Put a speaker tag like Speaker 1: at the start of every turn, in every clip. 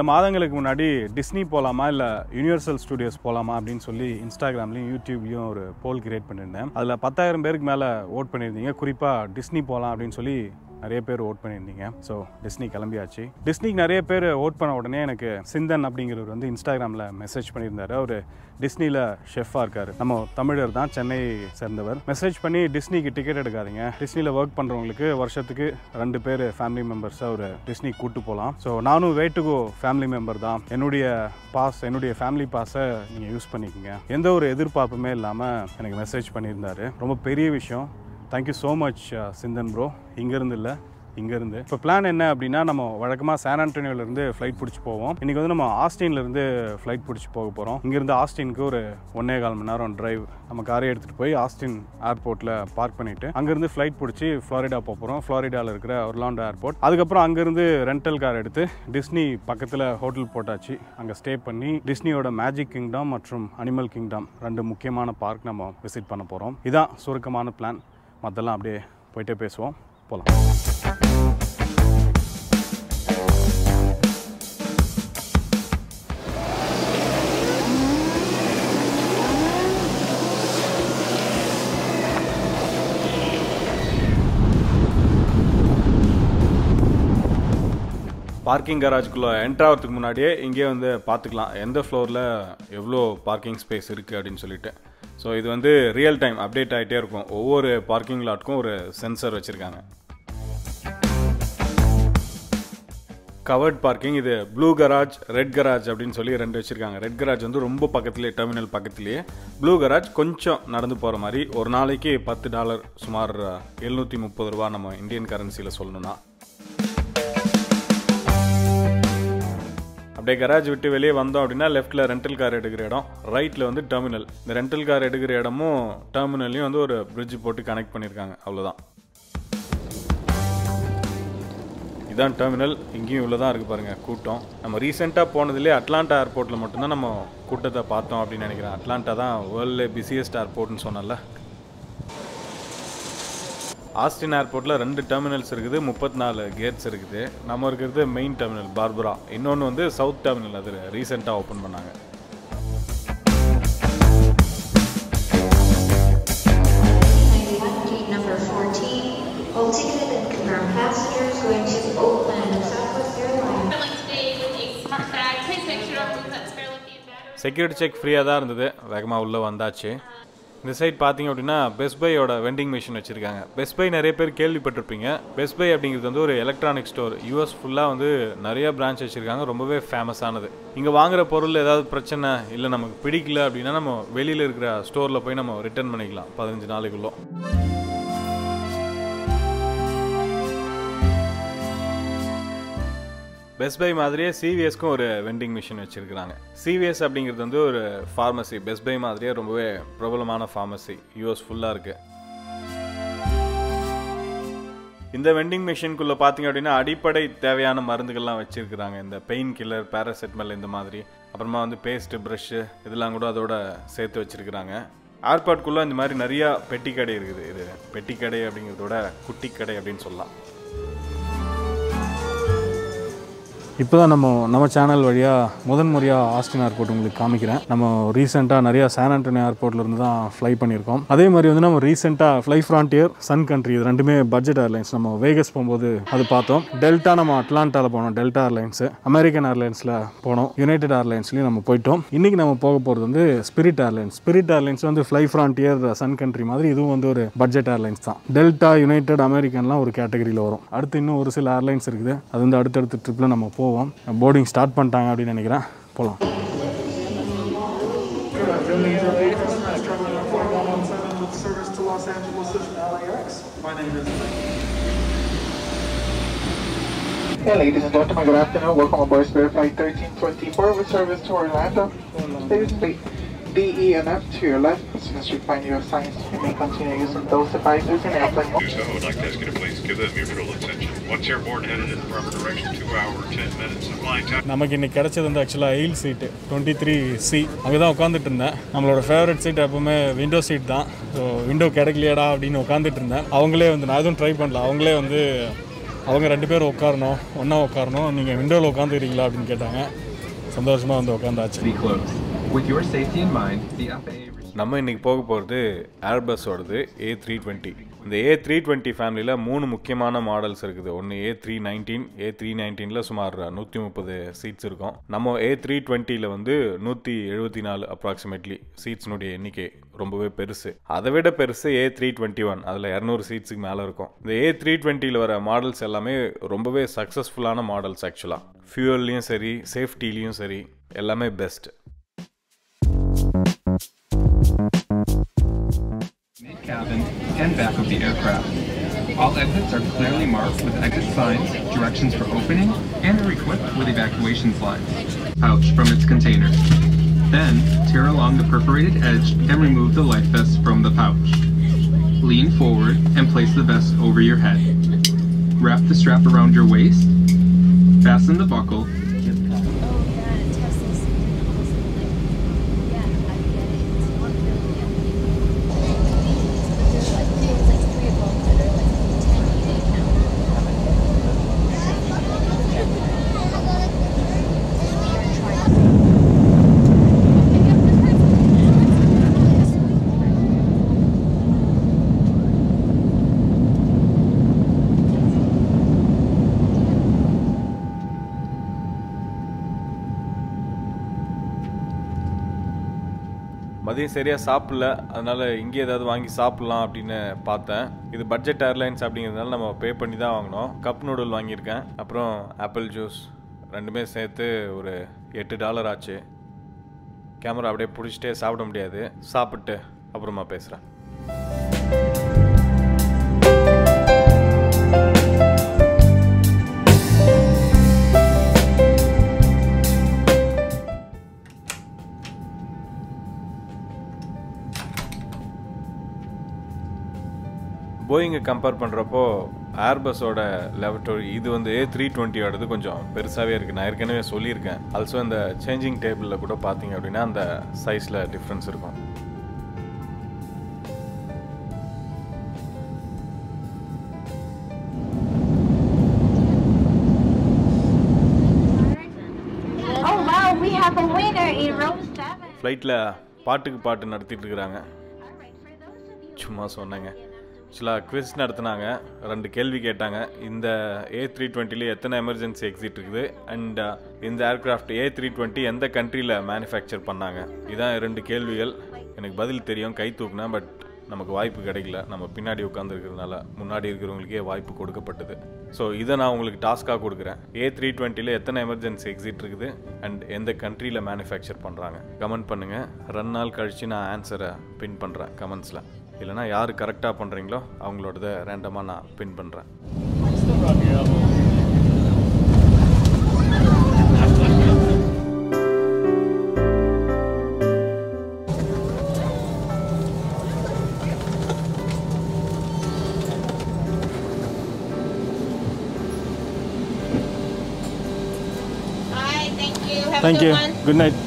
Speaker 1: மாதங்களுக்கு முன்னாடி டிஸ்னி போகலாமா இல்லை யூனிவர்சல் ஸ்டுடியோஸ் போகலாமா அப்படின்னு சொல்லி இன்ஸ்டாகிராம்லையும் யூடியூப்லையும் ஒரு போல் கிரியேட் பண்ணியிருந்தேன் அதில் பத்தாயிரம் பேருக்கு மேலே ஓட் பண்ணியிருந்தீங்க குறிப்பாக டிஸ்னி போகலாம் அப்படின்னு சொல்லி நிறைய பேர் ஓட் பண்ணியிருந்தீங்க ஸோ டிஸ்னி கிளம்பியாச்சு டிஸ்னிக்கு நிறைய பேர் ஓட் பண்ண உடனே எனக்கு சிந்தன் அப்படிங்கிறவர் வந்து இன்ஸ்டாகிராமில் மெசேஜ் பண்ணியிருந்தாரு அவர் டிஸ்னியில் ஷெஃபாக இருக்கார் நம்ம தமிழர் தான் சென்னை சேர்ந்தவர் மெசேஜ் பண்ணி டிஸ்னிக்கு டிக்கெட் எடுக்காதீங்க டிஸ்னியில் ஒர்க் பண்ணுறவங்களுக்கு வருஷத்துக்கு ரெண்டு பேர் ஃபேமிலி மெம்பர்ஸை ஒரு டிஸ்னி கூட்டு போகலாம் ஸோ நானும் வேட்டுகோ ஃபேமிலி மெம்பர் தான் என்னுடைய பாஸ் என்னுடைய ஃபேமிலி பாஸை நீங்கள் யூஸ் பண்ணிக்கோங்க எந்த ஒரு எதிர்பார்ப்புமே இல்லாமல் எனக்கு மெசேஜ் பண்ணியிருந்தாரு ரொம்ப பெரிய விஷயம் thank you so much Chintan bro இங்கேருந்து இல்லை இங்கேருந்து இப்போ பிளான் என்ன அப்படின்னா நம்ம வழக்கமாக சான் ஆண்டோனியோலேருந்து ஃப்ளைட் பிடிச்சி போவோம் இன்றைக்கி வந்து நம்ம ஆஸ்டின்லேருந்து ஃப்ளைட் பிடிச்சி போக போகிறோம் இங்கேருந்து ஆஸ்டினுக்கு ஒரு ஒன்றே கால் மணி நேரம் டிரைவ் நம்ம காரை எடுத்துகிட்டு போய் ஆஸ்டின் ஏர்போர்ட்டில் பார்க் பண்ணிவிட்டு அங்கேருந்து ஃப்ளைட் பிடிச்சி ஃப்ளாரிடா போக போகிறோம் ஃப்ளாரிடாவில் இருக்கிற ஒர்லாண்டோ ஏர்போர்ட் அதுக்கப்புறம் அங்கேருந்து ரெண்டல் கார் எடுத்து டிஸ்னி பக்கத்தில் ஹோட்டல் போட்டாச்சு அங்கே ஸ்டே பண்ணி டிஸ்னியோட மேஜிக் கிங்டம் மற்றும் அனிமல் கிங்டம் ரெண்டு முக்கியமான பார்க் நம்ம விசிட் பண்ண போகிறோம் இதான் சுருக்கமான பிளான் மற்றெல்லாம் அப்படியே போயிட்டே பேசுவோம் போகலாம் பார்க்கிங் கராஜுக்குள்ளே என்ட்ரு ஆகிறதுக்கு முன்னாடியே இங்கே வந்து பார்த்துக்கலாம் எந்த ஃப்ளோரில் எவ்வளோ பார்க்கிங் ஸ்பேஸ் இருக்குது அப்படின்னு சொல்லிட்டு ஸோ இது வந்து ரியல் டைம் அப்டேட் ஆகிட்டே இருக்கும் ஒவ்வொரு பார்க்கிங் லாட்க்கும் ஒரு சென்சர் வச்சுருக்காங்க கவர்ட் பார்க்கிங் இது ப்ளூ கராஜ் ரெட் கராஜ் அப்படின்னு சொல்லி ரெண்டு வச்சுருக்காங்க ரெட் கராஜ் வந்து ரொம்ப பக்கத்துலேயே டெர்மினல் பக்கத்துலேயே ப்ளூ கராஜ் கொஞ்சம் நடந்து போகிற மாதிரி ஒரு நாளைக்கு பத்து டாலர் சுமார் எழுநூற்றி முப்பது ரூபா நம்ம இந்தியன் கரன்சியில் சொல்லணும்னா அப்படியே கராஜ் விட்டு வெளியே வந்தோம் அப்படின்னா லெஃப்ட்டில் ரெண்டல் கார் எடுக்கிற இடம் ரைட்டில் வந்து டெர்மினல் இந்த ரெண்டல் கார் எடுக்கிற இடமும் டெர்மினல்லையும் வந்து ஒரு பிரிட்ஜ் போட்டு கனெக்ட் பண்ணியிருக்காங்க அவ்வளோதான் இதான் டெர்மினல் இங்கேயும் இவ்வளோ தான் இருக்குது பாருங்கள் கூட்டம் நம்ம ரீசெண்டாக போனதுலேயே அட்லாண்டா ஏர்போர்ட்டில் மட்டும்தான் நம்ம கூட்டத்தை பார்த்தோம் அப்படின்னு நினைக்கிறேன் அட்லாண்டா தான் வேர்ல்டு பிஸியஸ்ட் ஏர்போர்ட்னு சொன்னல ஆஸ்டின் ஏர்போர்ட்டில் ரெண்டு டெர்மினல்ஸ் இருக்குது முப்பத்தி நாலு கேட்ஸ் இருக்குது நம்ம இருக்கிறது மெயின் டெர்மினல் பார்பரா இன்னொன்று வந்து சவுத் டெர்மினல் அது ரீசெண்டாக ஓப்பன் பண்ணாங்க
Speaker 2: Gate number 14, all ticketed and confirmed passengers going to Oakland, Southwest Airlines.
Speaker 3: Traveling today with a smart bag. Please make sure to remove that spare lithium battery.
Speaker 1: Security check ஃப்ரீயாக தான் இருந்தது வேகமாக உள்ளே வந்தாச்சு இந்த சைட் பார்த்தீங்க அப்படின்னா பெஸ்ட் பையோட வெண்டிங் மிஷின் வச்சுருக்காங்க பெஸ்ட் பை நிறைய பேர் கேள்விப்பட்டிருப்பீங்க பெஸ்ட் பை அப்படிங்கிறது வந்து ஒரு எலக்ட்ரானிக் ஸ்டோர் யூஎஸ் ஃபுல்லாக வந்து நிறைய பிரான்ச் வச்சுருக்காங்க ரொம்பவே ஃபேமஸானது இங்கே வாங்குற பொருள் ஏதாவது பிரச்சனை இல்லை நமக்கு பிடிக்கல அப்படின்னா நம்ம வெளியில் இருக்கிற ஸ்டோரில் போய் நம்ம ரிட்டர்ன் பண்ணிக்கலாம் பதினஞ்சு நாளைக்குள்ளே பெஸ்ட் பை மாதிரியே சிவிஎஸ்க்கும் ஒரு வெண்டிங் மிஷின் வச்சுருக்கிறாங்க சிவிஎஸ் அப்படிங்கிறது வந்து ஒரு ஃபார்மசி பெஸ்ட் பை மாதிரியே ரொம்பவே பிரபலமான ஃபார்மசி யூஎஸ் ஃபுல்லாக இருக்குது இந்த வெண்டிங் மிஷின்குள்ளே பார்த்தீங்க அப்படின்னா அடிப்படை தேவையான மருந்துகள்லாம் வச்சுருக்குறாங்க இந்த பெயின் கில்லர் பேராசெட்டமல் இந்த மாதிரி அப்புறமா வந்து பேஸ்ட்டு ப்ரஷ்ஷு இதெல்லாம் கூட அதோட சேர்த்து வச்சுருக்குறாங்க ஏர்பாட்குள்ளே இந்த மாதிரி நிறையா பெட்டி கடை இருக்குது இது பெட்டி கடை அப்படிங்கிறதோட குட்டி கடை அப்படின்னு சொல்லலாம் இப்போ தான் நம்ம நம்ம சேனல் வழியாக முதன் முறையாக ஆஸ்டின் ஏர்போர்ட் உங்களுக்கு காமிக்கிறேன் நம்ம ரீசெண்டாக நிறையா சான் ஆண்டனி ஏர்போர்ட்ல இருந்து தான் ஃப்ளை பண்ணியிருக்கோம் அதே மாதிரி வந்து நம்ம ரீசெண்டாக ஃப்ளை ஃப்ரான்டியர் சன் கண்ட்ரி இது ரெண்டுமே பட்ஜெட் ஏர்லைன்ஸ் நம்ம வேகஸ் போகும்போது அது பார்த்தோம் டெல்டா நம்ம அட்லாண்டாவில் போனோம் டெல்டா ஏர்லைன்ஸு அமெரிக்கன் ஏர்லைன்ஸில் போனோம் யுனைடெட் ஏர்லைன்ஸ்லையும் நம்ம போயிட்டோம் இன்றைக்கி நம்ம போக போகிறது வந்து ஸ்பிரிட் ஏர்லைன்ஸ் ஸ்பிரிட் ஏர்லைன்ஸ் வந்து ஃப்ளை ஃப்ரான்டியர் சன் கண்ட்ரி மாதிரி இதுவும் வந்து ஒரு பட்ஜெட் ஏர்லைன்ஸ் தான் டெல்டா யுனைடெட் அமெரிக்கன்லாம் ஒரு கேட்டகரியில் வரும் அடுத்து இன்னும் ஒரு சில ஏர்லைன்ஸ் இருக்குது அது வந்து அடுத்தடுத்த ட்ரிப்பில் நம்ம போவோம் போர்டிங் ஸ்டார்ட் பண்ணிட்டாங்க அப்படின்னு நினைக்கிறேன் போகலாம்
Speaker 4: with service to Los Angeles LAX. My name is.
Speaker 5: Hey, ladies and gentlemen, good afternoon. Welcome aboard Spirit Flight 1324 with service to Orlando. Please take D, E, and F to your left. As soon as you find your signs, you may continue using those devices in airplane mode.
Speaker 6: So I would like to ask you to please give them your full attention. Once airborne, headed in the proper direction, two hour, 10 minutes of flying time.
Speaker 1: நமக்கு இன்னைக்கு கிடைச்சது வந்து ஆக்சுவலாக எயில் சீட்டு twenty three C அங்கே தான் உட்காந்துட்டு இருந்தேன் நம்மளோட ஃபேவரட் சீட் எப்பவுமே விண்டோ சீட் தான் ஸோ விண்டோ கிடைக்கலையாடா அப்படின்னு உட்காந்துட்டு இருந்தேன் அவங்களே வந்து நான் எதுவும் ட்ரை பண்ணல அவங்களே வந்து அவங்க ரெண்டு பேரும் உட்காரணும் ஒன்றா உட்காரணும் நீங்கள் விண்டோவில் உட்காந்துக்கிறீங்களா அப்படின்னு கேட்டாங்க சந்தோஷமாக வந்து உட்காந்தாச்சு
Speaker 7: be closed. With your safety in mind, the FAA
Speaker 1: நம்ம இன்னைக்கு போக போகிறது ஏர்பஸோடது ஏ த்ரீ டுவெண்ட்டி இந்த ஏ த்ரீ டுவெண்ட்டி ஃபேமிலியில் மூணு முக்கியமான மாடல்ஸ் இருக்குது ஒன்று A three nineteen A three நைன்டீனில் சுமார் நூற்றி முப்பது சீட்ஸ் இருக்கும் நம்ம ஏ த்ரீ டுவெண்ட்டியில் வந்து நூற்றி எழுபத்தி நாலு அப்ராக்சிமேட்லி சீட்ஸ்னுடைய எண்ணிக்கை ரொம்பவே பெருசு அதை விட பெருசு ஏ த்ரீ டுவெண்ட்டி ஒன் அதில் இரநூறு சீட்ஸுக்கு மேலே இருக்கும் இந்த ஏ த்ரீ டுவெண்ட்டியில் வர மாடல்ஸ் எல்லாமே ரொம்பவே சக்ஸஸ்ஃபுல்லான மாடல்ஸ் ஆக்சுவலாக ஃபியூவல்லையும் சரி சேஃப்டிலையும் சரி எல்லாமே best
Speaker 7: mid-cabin and back of the aircraft. All exits are clearly marked with exit signs, directions for opening, and are equipped with evacuation slides. Pouch from its container. Then, tear along the perforated edge and remove the life vest from the pouch. Lean forward and place the vest over your head. Wrap the strap around your waist. Fasten the buckle
Speaker 1: மதியம் சரியாக சாப்பிடல அதனால் இங்கே ஏதாவது வாங்கி சாப்பிட்லாம் அப்படின்னு பார்த்தேன் இது பட்ஜெட் ஏர்லைன்ஸ் அப்படிங்கிறதுனால நம்ம பே பண்ணி தான் வாங்கினோம் கப் நூடுல் வாங்கியிருக்கேன் அப்புறம் ஆப்பிள் ஜூஸ் ரெண்டுமே சேர்த்து ஒரு எட்டு டாலர் ஆச்சு கேமரா அப்படியே பிடிச்சிட்டே சாப்பிட முடியாது சாப்பிட்டு அப்புறமா பேசுகிறேன் போயிங்கை கம்பேர் பண்ணுறப்போ ஏர்பஸோட லெவட்டோரி இது வந்து ஏ த்ரீ டுவெண்ட்டியோடது கொஞ்சம் பெருசாகவே இருக்குது நான் ஏற்கனவே சொல்லியிருக்கேன் ஆல்சோ இந்த சேஞ்சிங் டேபிளில் கூட பார்த்தீங்க அப்படின்னா அந்த சைஸில் டிஃப்ரென்ஸ் இருக்கும்
Speaker 8: Oh wow, we have a winner in row seven.
Speaker 1: ஃப்ளைட்டில் பாட்டுக்கு பாட்டு நடத்திட்டு இருக்கிறாங்க சும்மா சொன்னேங்க ஆக்சுவலாக குவிஸ் நடத்துனாங்க ரெண்டு கேள்வி கேட்டாங்க இந்த ஏ த்ரீ டுவெண்ட்டில எத்தனை எமர்ஜென்சி எக்ஸிட் இருக்குது அண்ட் இந்த ஏர்க்ராஃப்ட் ஏ த்ரீ டுவெண்ட்டி எந்த கண்ட்ரியில் மேனுஃபேக்சர் பண்ணாங்க இதான் ரெண்டு கேள்விகள் எனக்கு பதில் தெரியும் கை தூக்குனேன் பட் நமக்கு வாய்ப்பு கிடைக்கல நம்ம பின்னாடி உட்காந்துருக்கிறதுனால முன்னாடி இருக்கிறவங்களுக்கே வாய்ப்பு கொடுக்கப்பட்டது ஸோ இதை நான் உங்களுக்கு டாஸ்க்காக கொடுக்குறேன் ஏ த்ரீ டுவெண்ட்டியில் எத்தனை எமர்ஜென்சி எக்ஸிட் இருக்குது அண்ட் எந்த கண்ட்ரியில் மேனுஃபேக்சர் பண்ணுறாங்க கமெண்ட் பண்ணுங்கள் ரெண்டு நாள் கழித்து நான் ஆன்சரை பின் பண்ணுறேன் கமெண்ட்ஸில் இல்லைனா யார் கரெக்டாக பண்ணுறீங்களோ அவங்களோடத ரேண்டமாக நான் பின் பண்ணுறேன்
Speaker 3: Hi, thank you. Have a
Speaker 1: thank
Speaker 3: good
Speaker 1: you
Speaker 3: one.
Speaker 1: Good night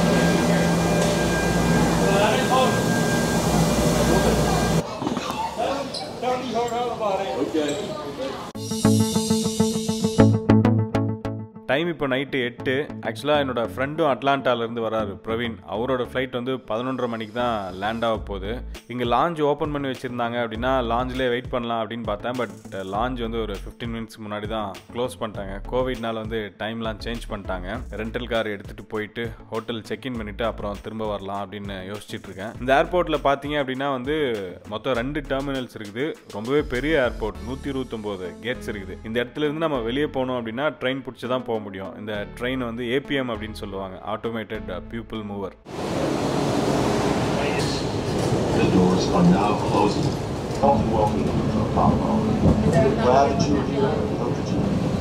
Speaker 1: time இப்போ நைட்டு எட்டு ஆக்சுவலாக என்னோட ஃப்ரெண்டும் அட்லாண்டாலேருந்து வராரு பிரவீன் அவரோட ஃப்ளைட் வந்து பதினொன்றரை மணிக்கு தான் லேண்ட் ஆக போகுது இங்கே லாஞ்ச் ஓப்பன் பண்ணி வச்சுருந்தாங்க அப்படின்னா லாஞ்சிலே வெயிட் பண்ணலாம் அப்படின்னு பார்த்தேன் பட் லாஞ்ச் வந்து ஒரு ஃபிஃப்டீன் மினிட்ஸ் முன்னாடி தான் க்ளோஸ் பண்ணிட்டாங்க கோவிட்னால வந்து டைம்லாம் சேஞ்ச் பண்ணிட்டாங்க ரெண்டல் கார் எடுத்துகிட்டு போயிட்டு ஹோட்டல் செக்இன் பண்ணிவிட்டு அப்புறம் திரும்ப வரலாம் அப்படின்னு யோசிச்சுட்டு இருக்கேன் இந்த ஏர்போர்ட்டில் பார்த்தீங்க அப்படின்னா வந்து மொத்தம் ரெண்டு டெர்மினல்ஸ் இருக்குது ரொம்பவே பெரிய ஏர்போர்ட் நூற்றி இருபத்தொம்போது கேட்ஸ் இருக்குது இந்த இடத்துல இருந்து நம்ம வெளியே போகணும் அப்படின்னா ட்ரெயின் பிடிச்சி தான் போக முடியும் இந்த ட்ரெயின் வந்து ஏபிஎம் அப்படின்னு சொல்லுவாங்க automated people mover
Speaker 9: The doors are now closing. Welcome, welcome to Apollo. Glad that you were here. Hope that you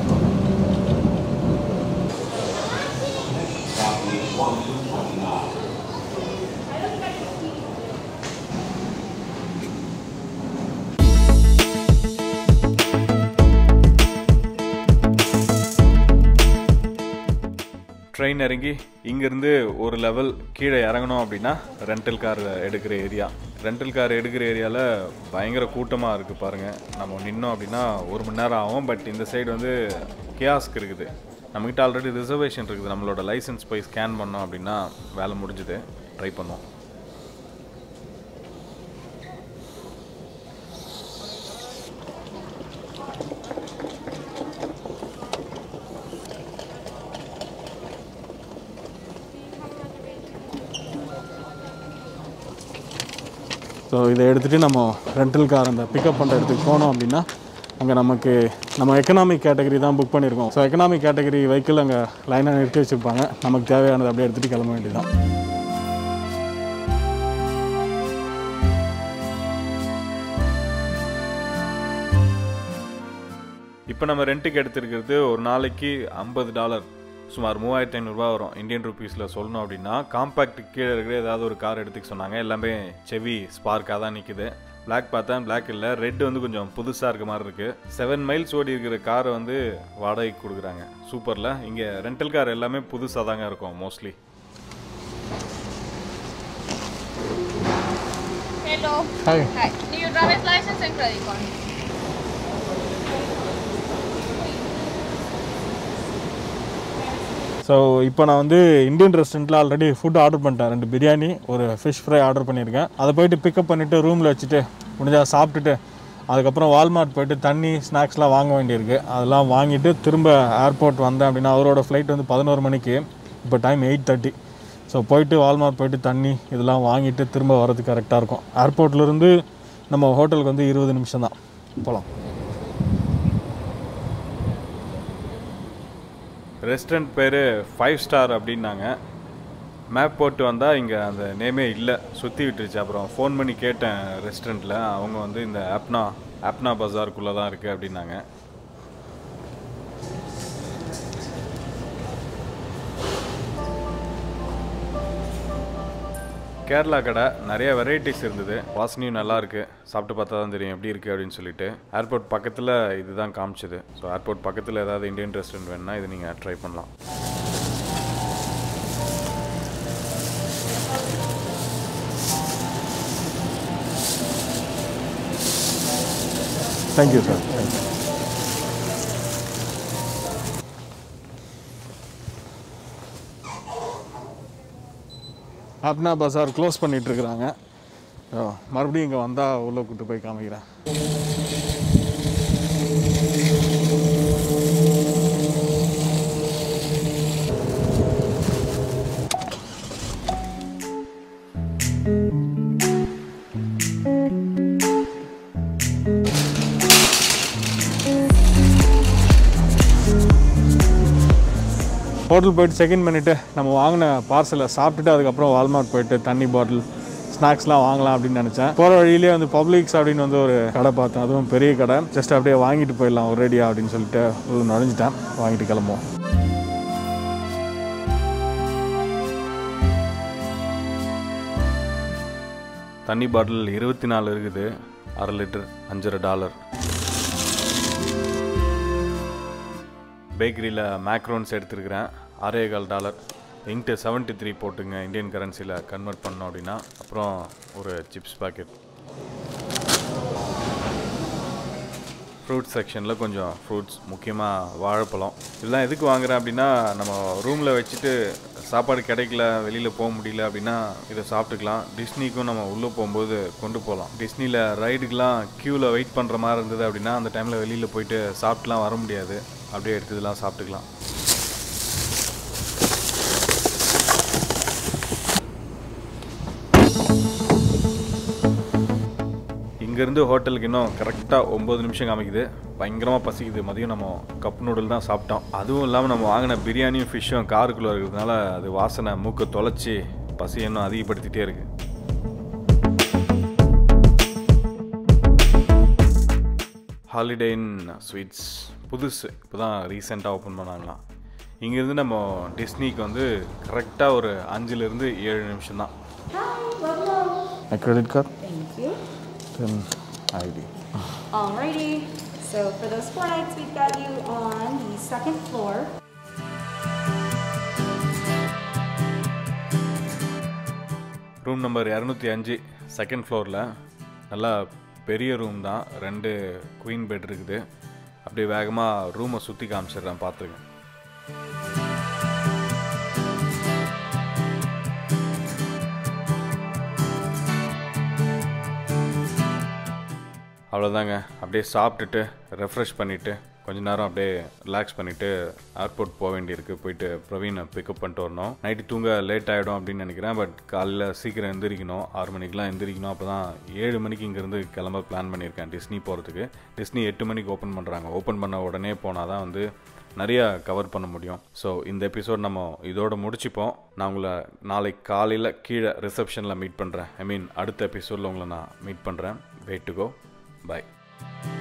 Speaker 9: Copy 129.
Speaker 1: Train இறங்கி இங்கேருந்து ஒரு லெவல் கீழே இறங்கணும் அப்படின்னா ரெண்டல் கார் எடுக்கிற ஏரியா ரெண்டல் கார் எடுக்கிற ஏரியாவில் பயங்கர கூட்டமாக இருக்குது பாருங்கள் நம்ம நின்னோம் அப்படின்னா ஒரு மணி நேரம் ஆகும் பட் இந்த சைடு வந்து கியாஸ்க் இருக்குது நம்மக்கிட்ட ஆல்ரெடி ரிசர்வேஷன் இருக்குது நம்மளோட லைசன்ஸ் போய் ஸ்கேன் பண்ணோம் அப்படின்னா வேலை முடிஞ்சுது ட்ரை பண்ணோம் ஸோ இதை எடுத்துகிட்டு நம்ம ரெண்டல் கார் அந்த பிக்கப் பண்ணுற இடத்துக்கு போனோம் அப்படின்னா அங்கே நமக்கு நம்ம எக்கனாமிக் கேட்டகரி தான் புக் பண்ணியிருக்கோம் ஸோ எக்கனாமிக் கேட்டகரி வெஹிக்கிள் அங்கே லைனாக நிறுத்தி வச்சுருப்பாங்க நமக்கு தேவையானதை அப்படியே எடுத்துகிட்டு கிளம்ப வேண்டியதுதான் இப்போ நம்ம ரெண்ட்டுக்கு எடுத்திருக்கிறது ஒரு நாளைக்கு ஐம்பது டாலர் சுமார் மூவாயிரத்தி ஐநூறுரூவா வரும் இந்தியன் ருபீஸில் சொல்லணும் அப்படின்னா காம்பேக்ட் கீழே இருக்கிற ஏதாவது ஒரு கார் எடுத்துக்க சொன்னாங்க எல்லாமே செவி ஸ்பார்க்காக தான் நிற்குது பிளாக் பார்த்தா பிளாக் இல்லை ரெட் வந்து கொஞ்சம் புதுசாக இருக்க மாதிரி இருக்குது செவன் மைல்ஸ் ஓடி இருக்கிற காரை வந்து வாடகைக்கு கொடுக்குறாங்க சூப்பரில் இங்கே ரெண்டல் கார் எல்லாமே புதுசாக தாங்க இருக்கும் mostly
Speaker 3: Hello.
Speaker 1: Hi.
Speaker 3: Hi. New driver's license and credit card.
Speaker 1: So இப்போ நான் வந்து இந்தியன் ரெஸ்டாரண்ட்டில் ஆல்ரெடி ஃபுட் ஆர்டர் பண்ணிட்டேன் ரெண்டு பிரியாணி ஒரு ஃபிஷ் ஃப்ரை ஆர்டர் பண்ணியிருக்கேன் அதை போயிட்டு பிக்கப் பண்ணிவிட்டு ரூமில் வச்சுட்டு முடிஞ்சால் சாப்பிட்டுட்டு அதுக்கப்புறம் வால்மார்ட் போயிட்டு தண்ணி ஸ்நாக்ஸ்லாம் வாங்க வேண்டியிருக்கு அதெல்லாம் வாங்கிட்டு திரும்ப ஏர்போர்ட் வந்தேன் அப்படின்னா அவரோட ஃப்ளைட் வந்து பதினோரு மணிக்கு இப்போ டைம் எயிட் தேர்ட்டி ஸோ போயிட்டு வால்மார்ட் போயிட்டு தண்ணி இதெல்லாம் வாங்கிட்டு திரும்ப வரதுக்கு கரெக்டாக இருக்கும் ஏர்போர்ட்லேருந்து நம்ம ஹோட்டலுக்கு வந்து இருபது நிமிஷம் தான் போகலாம் ரெஸ்டாரண்ட் பேர் ஃபைவ் ஸ்டார் அப்படின்னாங்க மேப் போட்டு வந்தால் இங்கே அந்த நேமே இல்லை சுற்றி விட்டுருச்சு அப்புறம் ஃபோன் பண்ணி கேட்டேன் ரெஸ்டாரண்ட்டில் அவங்க வந்து இந்த ஆப்னா ஆப்னா பஜாருக்குள்ளே தான் இருக்குது அப்படின்னாங்க கேரளா கடை நிறைய வெரைட்டிஸ் இருந்தது வாசனையும் நல்லா இருக்கு சாப்பிட்டு பார்த்தா தான் தெரியும் எப்படி இருக்குது அப்படின்னு சொல்லிட்டு ஏர்போர்ட் பக்கத்தில் இதுதான் காமிச்சது ஸோ ஏர்போர்ட் பக்கத்தில் ஏதாவது இந்தியன் ரெஸ்டாரண்ட் வேணுன்னா இது நீங்கள் ட்ரை பண்ணலாம் thank you sir thank you Apna Bazaar close பண்ணிட்டு இருக்கிறாங்க ஓ, மறுபடியும் இங்கே வந்தால் உள்ளே கூட்டு போய் காமிக்கிறேன் ஹோட்டல் போயிட்டு செக்இன் பண்ணிவிட்டு நம்ம வாங்கின பார்சலை சாப்பிட்டுட்டு அதுக்கப்புறம் வால்மார்ட் போயிட்டு தண்ணி பாட்டில் ஸ்நாக்ஸ்லாம் வாங்கலாம் அப்படின்னு நினச்சேன் போகிற வழியிலே வந்து பப்ளிக்ஸ் அப்படின்னு வந்து ஒரு கடை பார்த்தேன் அதுவும் பெரிய கடை ஜஸ்ட் அப்படியே வாங்கிட்டு போயிடலாம் ஒரேடியா அப்படின்னு சொல்லிட்டு உள்ள நுழைஞ்சிட்டேன் வாங்கிட்டு கிளம்புவோம் தண்ணி பாட்டில் இருபத்தி நாலு இருக்குது அரை லிட்டர் அஞ்சரை டாலர் பேக்கரியில் மேக்ரோன்ஸ் எடுத்துருக்கிறேன் ஆறே கால் டாலர் இன்ட்டு செவன்ட்டி த்ரீ போட்டுங்க இந்தியன் கரன்சியில் கன்வெர்ட் பண்ணோம் அப்படின்னா அப்புறம் ஒரு சிப்ஸ் பாக்கெட் ஃப்ரூட்ஸ் செக்ஷனில் கொஞ்சம் ஃப்ரூட்ஸ் முக்கியமாக வாழைப்பழம் இதெல்லாம் எதுக்கு வாங்குறேன் அப்படின்னா நம்ம ரூமில் வச்சுட்டு சாப்பாடு கிடைக்கல வெளியில் போக முடியல அப்படின்னா இதை சாப்பிட்டுக்கலாம் டிஸ்னிக்கும் நம்ம உள்ளே போகும்போது கொண்டு போகலாம் டிஸ்னியில் ரைடுக்கெலாம் க்யூவில் வெயிட் பண்ணுற மாதிரி இருந்தது அப்படின்னா அந்த டைமில் வெளியில் போயிட்டு சாப்பிட்டுலாம் வர முடியாது அப்படியே எடுத்து இதெல்லாம் சாப்பிட்டுக்கலாம் இங்கேருந்து ஹோட்டலுக்கு இன்னும் கரெக்டாக ஒம்பது நிமிஷம் காமிக்குது பயங்கரமாக பசிக்குது மதியம் நம்ம கப் நூடுல் தான் சாப்பிட்டோம் அதுவும் இல்லாமல் நம்ம வாங்கின பிரியாணியும் ஃபிஷ்ஷும் காருக்குள்ளே இருக்கிறதுனால அது வாசனை மூக்கை தொலைச்சி பசி இன்னும் அதிகப்படுத்திட்டே இருக்கு ஹாலிடே இன் ஸ்வீட்ஸ் புதுசு இப்போ தான் ரீசெண்டாக ஓப்பன் பண்ணாங்களாம் இங்கேருந்து நம்ம டிஸ்னிக்கு வந்து கரெக்டாக ஒரு அஞ்சுலேருந்து ஏழு நிமிஷம் தான் credit card
Speaker 10: Thank you.
Speaker 1: Then ID
Speaker 10: Alrighty. So for those four nights, we've got you on the second floor.
Speaker 1: Room number இரநூத்தி அஞ்சு செகண்ட் ஃப்ளோரில் நல்லா பெரிய ரூம் தான் ரெண்டு குயின் பெட் இருக்குது அப்படியே வேகமாக ரூமை சுற்றி காமிச்சிடுறேன் பார்த்துங்க அவ்வளோதாங்க அப்படியே சாப்பிட்டுட்டு ரெஃப்ரெஷ் பண்ணிவிட்டு கொஞ்ச நேரம் அப்படியே ரிலாக்ஸ் பண்ணிவிட்டு ஏர்போர்ட் போக வேண்டியிருக்கு போயிட்டு பிரவீனை பிக்கப் பண்ணிட்டு வரணும் நைட்டு தூங்க லேட் ஆகிடும் அப்படின்னு நினைக்கிறேன் பட் காலையில் சீக்கிரம் எந்திரிக்கணும் ஆறு மணிக்கெலாம் எந்திரிக்கணும் அப்போ தான் ஏழு மணிக்கு இங்கேருந்து கிளம்ப பிளான் பண்ணியிருக்கேன் டிஸ்னி போகிறதுக்கு டிஸ்னி எட்டு மணிக்கு ஓப்பன் பண்ணுறாங்க ஓப்பன் பண்ண உடனே போனால் தான் வந்து நிறைய கவர் பண்ண முடியும் ஸோ இந்த எபிசோட் நம்ம இதோட முடிச்சுப்போம் நான் உங்களை நாளைக்கு காலையில் கீழே ரிசப்ஷனில் மீட் பண்ணுறேன் ஐ மீன் அடுத்த எபிசோடில் உங்களை நான் மீட் பண்ணுறேன் வெயிட் டு கோ பை